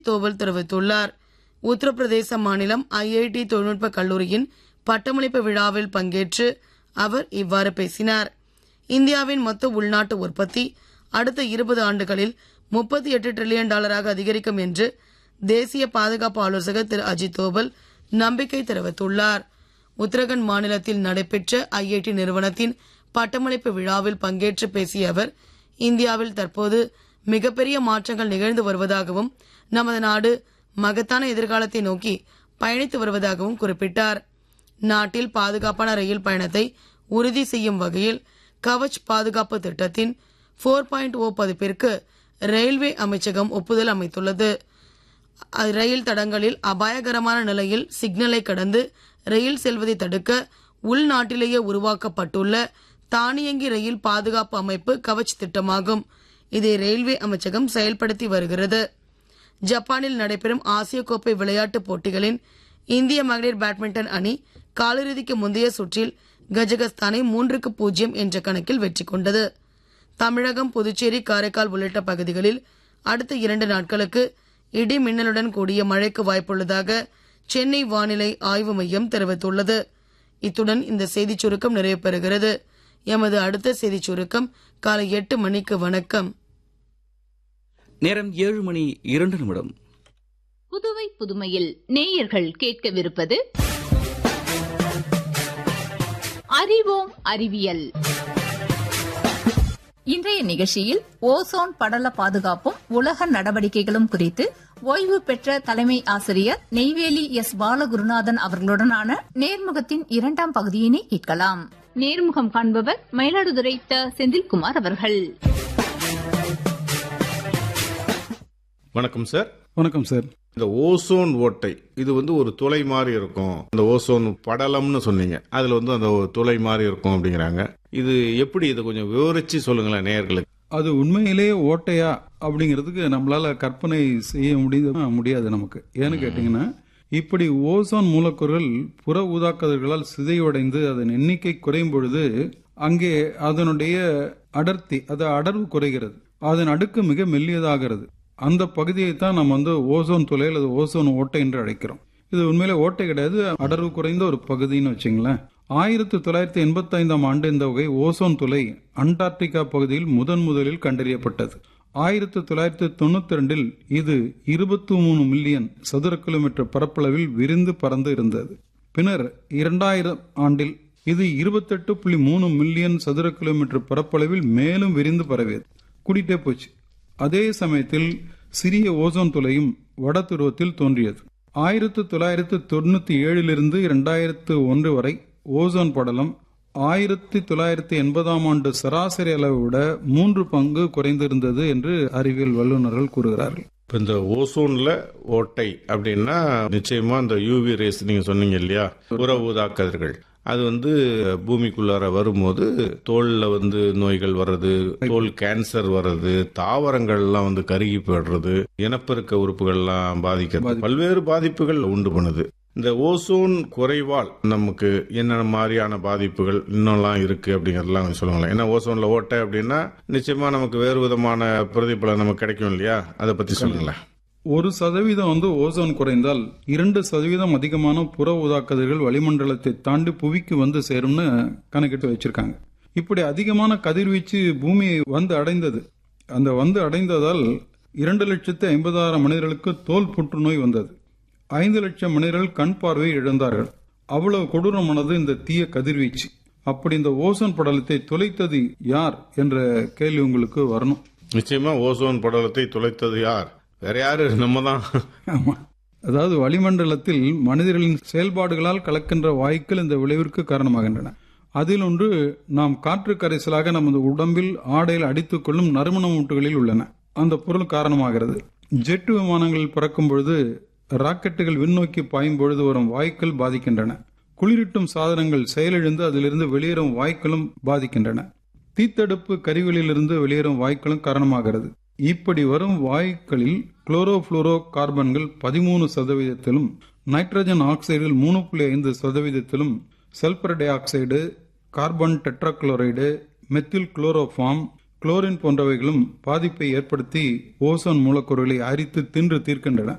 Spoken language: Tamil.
தோவல் தெரிவித்துள்ளார் உத்தரப்பிரதேச மாநிலம் ஐஐடி தொழில்நுட்ப கல்லூரியின் பட்டமளிப்பு விழாவில் பங்கேற்று அவர் இவ்வாறு பேசினார் இந்தியாவின் மொத்த உள்நாட்டு உற்பத்தி அடுத்த இருபது ஆண்டுகளில் முப்பத்தி எட்டு டிரில்லியன் டாலராக அதிகரிக்கும் என்று தேசிய பாதுகாப்பு ஆலோசகர் திரு அஜித் தோவல் நம்பிக்கை தெரிவித்துள்ளார் உத்தரகண்ட் மாநிலத்தில் நடைபெற்ற ஐஐடி நிறுவனத்தின் பட்டமளிப்பு விழாவில் பங்கேற்று பேசிய அவர் இந்தியாவில் தற்போது மிகப்பெரிய மாற்றங்கள் நிகழ்ந்து வருவதாகவும் நமது நாடு மகத்தான எதிர்காலத்தை நோக்கி பயணித்து வருவதாகவும் குறிப்பிட்டார் நாட்டில் பாதுகாப்பான ரயில் பயணத்தை உறுதி செய்யும் வகையில் கவச் பாதுகாப்பு திட்டத்தின் போர் பாயிண்ட் ஓ பதிப்பிற்கு ரயில்வே அமைச்சகம் ஒப்புதல் அமைத்துள்ளது அ- ரயில் தடங்களில் அபாயகரமான நிலையில் சிக்னலை கடந்து ரயில் செல்வதை தடுக்க உள்நாட்டிலேயே உருவாக்கப்பட்டுள்ள தானியங்கி ரயில் பாதுகாப்பு அமைப்பு கவச் திட்டமாகும் இதை ரயில்வே அமைச்சகம் செயல்படுத்தி வருகிறது ஜப்பானில் நடைபெறும் ஆசிய கோப்பை விளையாட்டுப் போட்டிகளின் இந்திய மகளிர் பேட்மிண்டன் அணி காலிறுதிக்கு முந்தைய சுற்றில் கஜகஸ்தானை மூன்றுக்கு பூஜ்ஜியம் என்ற கணக்கில் வெற்றி கொண்டது தமிழகம் புதுச்சேரி காரைக்கால் உள்ளிட்ட பகுதிகளில் அடுத்த இரண்டு நாட்களுக்கு இடி மின்னலுடன் கூடிய மழைக்கு வாய்ப்புள்ளதாக சென்னை வானிலை ஆய்வு மையம் தெரிவித்துள்ளது இத்துடன் இந்த செய்திச் சுருக்கம் நிறைவு பெறுகிறது எமது அடுத்த செய்திச் சுருக்கம் காலை எட்டு மணிக்கு வணக்கம் நேரம் ஏழு மணி இரண்டு நிமிடம் புதுவை புதுமையில் நேயர்கள் கேட்கவிருப்பது அறிவோம் அறிவியல் இன்றைய நிகழ்ச்சியில் ஓசோன் படல பாதுகாப்பும் உலக நடவடிக்கைகளும் குறித்து ஓய்வு பெற்ற தலைமை ஆசிரியர் நெய்வேலி எஸ் பாலகுருநாதன் அவர்களுடனான நேர்முகத்தின் இரண்டாம் பகுதியினை கேட்கலாம் நேர்முகம் காண்பவர் மயிலாடுதுறை த செந்தில்குமார் அவர்கள் வணக்கம் சார் வணக்கம் சார் இந்த ஓசோன் ஓட்டை இது வந்து ஒரு துளை மாதிரி இருக்கும் இந்த ஓசோன் படலம்னு சொன்னீங்க அதுல வந்து அந்த ஒரு துளை மாதிரி இருக்கும் அப்படிங்கிறாங்க இது எப்படி இதை கொஞ்சம் விவரிச்சு சொல்லுங்களேன் நேயர்களுக்கு அது உண்மையிலேயே ஓட்டையா அப்படிங்கிறதுக்கு நம்மளால கற்பனை செய்ய முடியுது முடியாது நமக்கு ஏன்னு கேட்டீங்கன்னா இப்படி ஓசோன் மூலக்கூறுகள் புற ஊதாக்கதிர்களால் சிதைவடைந்து அதன் எண்ணிக்கை குறையும் பொழுது அங்கே அதனுடைய அடர்த்தி அது அடர்வு குறைகிறது அதன் அடுக்கு மிக மெல்லியதாகிறது அந்த பகுதியை தான் நம்ம வந்து ஓசோன் துளை அல்லது ஓசோன் ஓட்டை என்று அழைக்கிறோம் இது உண்மையிலே ஓட்டை கிடையாது அடர்வு குறைந்த ஒரு பகுதின்னு வச்சுங்களேன் ஆயிரத்தி தொள்ளாயிரத்தி எண்பத்தி ஐந்தாம் ஆண்டு இந்த வகை ஓசோன் துளை அண்டார்டிகா பகுதியில் முதன் முதலில் கண்டறியப்பட்டது ஆயிரத்தி தொள்ளாயிரத்தி தொண்ணூத்தி ரெண்டில் இது இருபத்தி மூணு மில்லியன் சதுர கிலோமீட்டர் பரப்பளவில் விரிந்து பறந்து இருந்தது பின்னர் இரண்டாயிரம் ஆண்டில் இது இருபத்தெட்டு புள்ளி மூணு மில்லியன் சதுர கிலோமீட்டர் பரப்பளவில் மேலும் விரிந்து பரவியது கூடிட்டே போச்சு அதே சமயத்தில் சிறிய ஓசோன் துளையும் வட துருவத்தில் தோன்றியது ஆயிரத்து தொள்ளாயிரத்து தொண்ணூத்தி ஏழிலிருந்து இரண்டாயிரத்து ஒன்று வரை ஓசோன் படலம் ஆயிரத்தி தொள்ளாயிரத்தி எண்பதாம் ஆண்டு சராசரி அளவை விட மூன்று பங்கு குறைந்திருந்தது என்று அறிவியல் வல்லுநர்கள் கூறுகிறார்கள் இப்ப இந்த ஓசோன்ல ஓட்டை அப்படின்னா நிச்சயமா இந்த யூவி ரேஸ் நீங்க சொன்னீங்க இல்லையா புற ஊதாக்கதிர்கள் அது வந்து பூமிக்குள்ளார வரும்போது தோல்ல வந்து நோய்கள் வர்றது தோல் கேன்சர் வர்றது தாவரங்கள்லாம் வந்து கருகி போயிடுறது இனப்பெருக்க உறுப்புகள்லாம் பாதிக்கிறது பல்வேறு பாதிப்புகள் உண்டு பண்ணுது இந்த ஓசோன் குறைவால் நமக்கு என்னென்ன மாதிரியான பாதிப்புகள் இன்னும்லாம் இருக்கு அப்படிங்கறதெல்லாம் கொஞ்சம் சொல்லுங்களேன் ஏன்னா ஓசோன்ல ஓட்டை அப்படின்னா நிச்சயமா நமக்கு வேறு விதமான பிரதிபலன் நமக்கு கிடைக்கும் இல்லையா அதை பத்தி சொல்லுங்களேன் ஒரு சதவீதம் வந்து ஓசோன் குறைந்தால் இரண்டு சதவீதம் அதிகமான புற ஊதாக்கதிர்கள் வளிமண்டலத்தை தாண்டி புவிக்கு வந்து சேரும்னு கணக்கிட்டு வச்சிருக்காங்க இப்படி அதிகமான கதிர்வீச்சு பூமியை வந்து அடைந்தது அந்த வந்து அடைந்ததால் இரண்டு லட்சத்து ஐம்பதாயிரம் மனிதர்களுக்கு தோல் புற்றுநோய் வந்தது ஐந்து லட்சம் மனிதர்கள் கண் பார்வையை இழந்தார்கள் அவ்வளவு கொடூரமானது இந்த தீய கதிர்வீச்சு அப்படி இந்த ஓசோன் படலத்தை தொலைத்தது யார் என்ற கேள்வி உங்களுக்கு வரணும் நிச்சயமா ஓசோன் படலத்தை துளைத்தது யார் வேற யாரு நம்ம தான் ஆமா. அதாவது வளிமண்டலத்தில் மனிதர்களின் செயல்பாடுகளால் கலக்கின்ற வாயுக்கள் இந்த விளைவிற்கு காரணமாகின்றன அதில் ஒன்று நாம் காற்று கரைசலாக நமது உடம்பில் ஆடையில் அடித்துக் கொள்ளும் நறுமண மூட்டுகளில் உள்ளன அந்த பொருள் காரணமாகிறது ஜெட் விமானங்கள் பறக்கும் பொழுது ராக்கெட்டுகள் விண்ணோக்கி பாயும் பொழுது வரும் வாயுக்கள் பாதிக்கின்றன குளிரூட்டும் சாதனங்கள் செயலிழந்து அதிலிருந்து வெளியேறும் வாயுக்களும் பாதிக்கின்றன தீத்தடுப்பு கருவிகளிலிருந்து வெளியேறும் வாயுக்களும் காரணமாகிறது இப்படி வரும் வாயுக்களில் குளோரோஃபுளோரோ கார்பன்கள் பதிமூணு சதவீதத்திலும் நைட்ரஜன் ஆக்சைடுகள் மூணு புள்ளி ஐந்து சதவீதத்திலும் sulphur dioxide carbon tetrachloride methyl chloroform chlorine போன்றவைகளும் பாதிப்பை ஏற்படுத்தி ஓசோன் மூலக்கூறுகளை அரித்து தின்று தீர்க்கின்றன